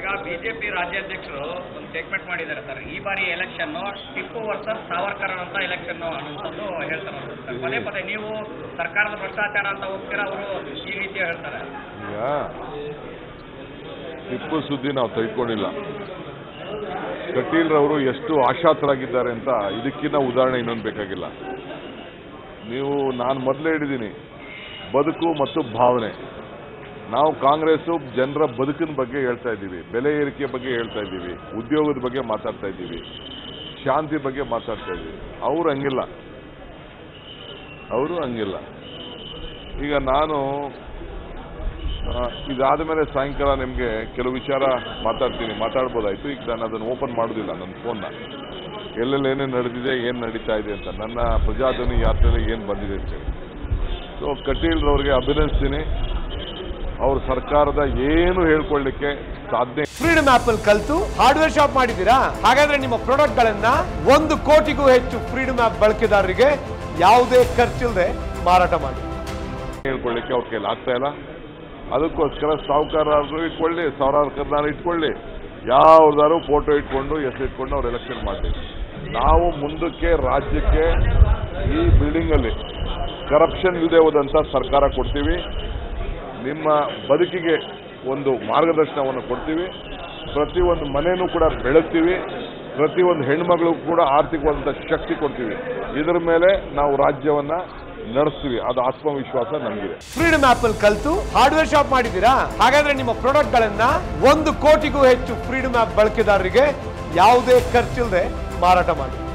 BJP ರಾಜ್ಯಾಧ್ಯಕ್ಷರು ಒಂದು statement ಮಾಡಿದ್ದಾರೆ ಸರ್ ಈ ಬಾರಿ ಎಲೆಕ್ಷನ್ ಟಿಪ್ಪು ವರ್ಸಸ್ ಸಾವರ್ಕರ್ ಅಂತ ಎಲೆಕ್ಷನ್ ಅನ್ನುವಂಥದ್ದು ಹೇಳ್ತಾರೆ ಅವರು. ಸರ್, ಪದೇ ಪದೇ ನೀವು ಸರ್ಕಾರದ ಭ್ರಷ್ಟಾಚಾರ ಅಂತ ಹೋಗ್ತೀರಾ ಅವರು ಈ ರೀತಿ ಹೇಳ್ತಾರೆ ಈಗ ಟಿಪ್ಪು ಸುದ್ದಿ ನಾವು ತೆಗೆದುಕೊಂಡಿಲ್ಲ ಕಟೀಲ್ರವರು ಎಷ್ಟು ಆಶಾತರಾಗಿದ್ದಾರೆ ಅಂತ ಇದಕ್ಕಿಂತ ಉದಾಹರಣೆ ಇನ್ನೊಂದು ಬೇಕಾಗಿಲ್ಲ ನೀವು ನಾನು ಮೊದಲೇ ಹೇಳಿದ್ದೀನಿ ಬದುಕು ಮತ್ತು ಭಾವನೆ ನಾವು ಕಾಂಗ್ರೆಸ್ಸು ಜನರ ಬದುಕಿನ ಬಗ್ಗೆ ಹೇಳ್ತಾ ಇದ್ದೀವಿ ಬೆಲೆ ಏರಿಕೆ ಬಗ್ಗೆ ಹೇಳ್ತಾ ಇದ್ದೀವಿ ಉದ್ಯೋಗದ ಬಗ್ಗೆ ಮಾತಾಡ್ತಾ ಇದ್ದೀವಿ ಶಾಂತಿ ಬಗ್ಗೆ ಮಾತಾಡ್ತಾ ಇದ್ದೀವಿ ಅವರು ಹಂಗಿಲ್ಲ ಅವರು ಹಂಗಿಲ್ಲ ಈಗ ನಾನು ಆ, ಇದಾದ ಮೇಲೆ ಸಾಯಂಕಾಲ ನಿಮಗೆ ಕೆಲವು ವಿಚಾರ ಮಾತಾಡ್ತೀನಿ ಮಾತಾಡ್ಬೋದಾಯ್ತು ಈಗ ನಾನು ಅದನ್ನು ಓಪನ್ ಮಾಡೋದಿಲ್ಲ ನನ್ನ ಫೋನ್ನ ಎಲ್ಲೆಲ್ಲಿ ಏನೇನು ನಡೆದಿದೆ ಏನು ನಡೀತಾ ಇದೆ ಅಂತ ನನ್ನ ಪ್ರಜಾಧ್ವನಿ ಯಾತ್ರೆಯಲ್ಲಿ ಏನು ಬಂದಿದೆ ಅಂತೇಳಿ ಸೊ ಕಟೀಲ್ರವ್ರಿಗೆ ಅಭಿನಂದಿಸ್ತೀನಿ ಅವ್ರ ಸರ್ಕಾರದ ಏನು ಹೇಳ್ಕೊಳ್ಳಿಕ್ಕೆ ಸಾಧ್ಯ ಫ್ರೀಡಮ್ ಆಪ್ ಅಲ್ಲಿ ಕಲ್ತು ಹಾರ್ಡ್ವೇರ್ ಶಾಪ್ ಮಾಡಿದ್ದೀರಾ ಹಾಗಾದ್ರೆ ನಿಮ್ಮ ಪ್ರಾಡಕ್ಟ್ ಗಳನ್ನ ಒಂದು ಕೋಟಿಗೂ ಹೆಚ್ಚು ಫ್ರೀಡಮ್ ಆಪ್ ಬಳಕೆದಾರರಿಗೆ ಯಾವುದೇ ಖರ್ಚಿಲ್ಲದೆ ಮಾರಾಟ ಮಾಡಿ ಹೇಳ್ಕೊಳ್ಳಿಕ್ಕೆ ಅವ್ರ ಕೈಲಿ ಆಗ್ತಾ ಇಲ್ಲ ಅದಕ್ಕೋಸ್ಕರ ಸಾಹುಕಾರರು ಇಟ್ಕೊಳ್ಳಿ ಸಾವಿರಾರು ಕರ್ನಾರು ಇಟ್ಕೊಳ್ಳಿ ಯಾವ್ದಾದ್ರು ಫೋಟೋ ಇಟ್ಕೊಂಡು ಹೆಸರು ಇಟ್ಕೊಂಡು ಅವ್ರು ಎಲೆಕ್ಷನ್ ಮಾಡಲಿ ನಾವು ಮುಂದಕ್ಕೆ ರಾಜ್ಯಕ್ಕೆ ಈ ಬಿಲ್ಡಿಂಗ್ ಅಲ್ಲಿ ಕರಪ್ಷನ್ ಇಲ್ಲದೆ ಹೋದಂತ ಸರ್ಕಾರ ಕೊಡ್ತೀವಿ ನಿಮ್ಮ ಬದುಕಿಗೆ ಒಂದು ಮಾರ್ಗದರ್ಶನವನ್ನು ಕೊಡ್ತೀವಿ ಪ್ರತಿಯೊಂದು ಮನೆಯೂ ಕೂಡ ಬೆಳೆಸ್ತೀವಿ ಪ್ರತಿಯೊಂದು ಹೆಣ್ಮಗಳಿಗೂ ಕೂಡ ಆರ್ಥಿಕವಾದಂಥ ಶಕ್ತಿ ಕೊಡ್ತೀವಿ ಇದರ ಮೇಲೆ ನಾವು ರಾಜ್ಯವನ್ನ ನಡೆಸ್ತೀವಿ ಅದು ಆತ್ಮವಿಶ್ವಾಸ ನಮಗಿದೆ ಫ್ರೀಡಮ್ ಆಪ್ ಅಲ್ಲಿ ಕಲ್ತು ಹಾರ್ಡ್ವೇರ್ ಶಾಪ್ ಮಾಡಿದ್ದೀರಾ ಹಾಗಾದ್ರೆ ನಿಮ್ಮ ಪ್ರಾಡಕ್ಟ್ ಗಳನ್ನ ಒಂದು ಕೋಟಿಗೂ ಹೆಚ್ಚು ಫ್ರೀಡಮ್ ಆಪ್ ಬಳಕೆದಾರರಿಗೆ ಯಾವುದೇ ಖರ್ಚಿಲ್ಲದೆ ಮಾರಾಟ ಮಾಡಿ